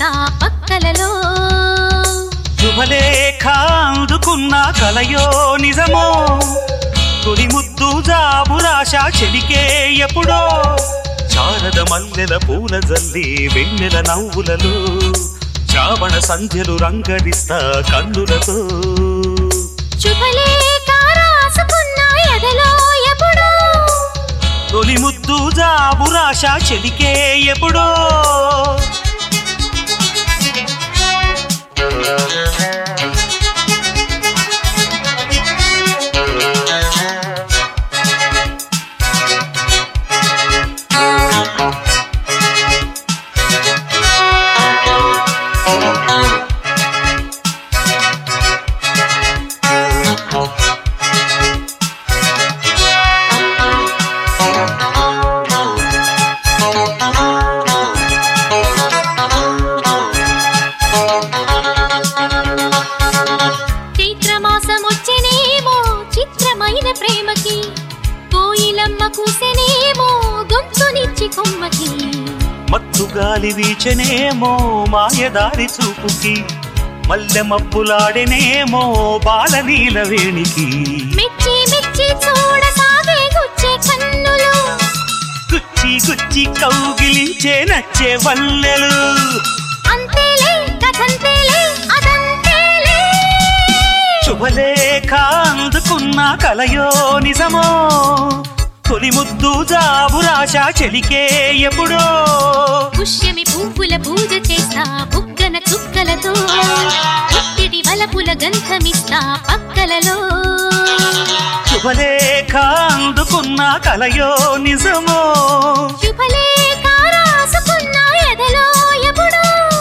ఆలకిస్తా పక్కలలో శుభలేఖ అందుకున్న కలయో నిజమో తొలి ముద్దు జాబురాశ చెలికే ఎప్పుడో చారద మల్లెల పూల జల్లి వెన్నెల నవ్వులలో శ్రావణ సంధ్యలు రంగరిస్తా కన్నులతో శుభలేఖ రాసుకున్న ఎదలో ఎప్పుడో తొలి ముద్దు జాబురాశ చెలికే ఎప్పుడో చైత్రమాసం వచ్చేనేమో చిత్రమైన ప్రేమకి కోయిలమ్మ కూసెనేమో గొంతునిచ్చి కొమ్మకి మత్తు గాలి వీచనేమో మాయదారి చూపుకి మల్లె మబ్బులాడెనేమో బాలనీల వేణికి మెచ్చి మెచ్చి చూడసాగే గుచ్చే కన్నులు గుచ్చి గుచ్చి కౌగిలించే నచ్చే వల్లెలు అంతేలే కథంతేలే అదంతేలే శుభలేఖ అందుకున్న కలయో నిజమో తొలి ముద్దు జాబురాశ చెలికే ఎప్పుడో పుష్యమి పువ్వుల పూజ చేస్తా బుగ్గన చుక్కలతో పుట్టిడి వలపుల గంధమిస్తా పక్కలలో శుభలేఖ అందుకున్న కలయో నిజమో శుభలేఖ రాసుకున్న ఎదలో ఎప్పుడో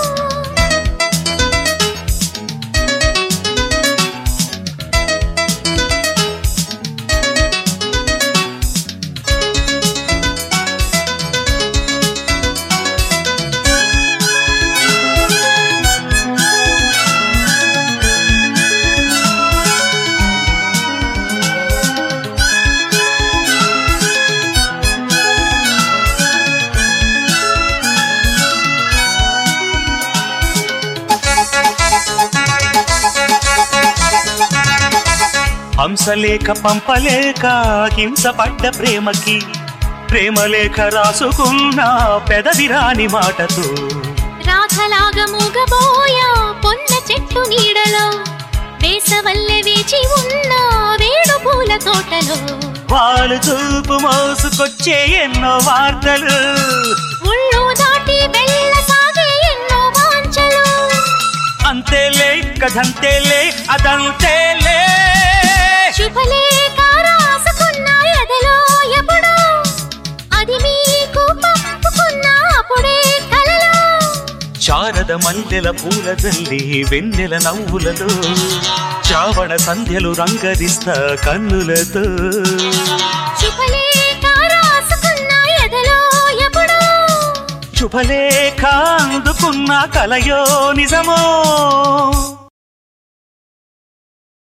హంసలేఖ పంపలేక హింసపడ్డ ప్రేమకి ప్రేమలేఖ రాసుకున్న పెదవి రాని మాటతో రాధలాగా మూగబోయా పొన్న చెట్టు నీడలో వేసవల్లె వేచి ఉన్న వేడు పూల తోటలో వాళ్ళు చూపు మోసుకొచ్చే ఎన్నో వార్తలు ఒళ్ళు దాటి వెళ్ళసాగే ఎన్నో వాంఛలు అంతేలే కథంతేలే అదంతేలే శుభలేఖ రాసుకున్న ఎదలో ఎప్పుడో అది మీకు పంపుకున్న అప్పుడే కలలో శారద మల్లెల పూల జల్లి వెన్నెల నవ్వులలో శ్రావణ సంధ్యలు రంగరిస్తా కన్నులతో శుభలేఖ రాసుకున్న ఎదలో ఎప్పుడో శుభలేఖ అందుకున్న కలయో నిజమో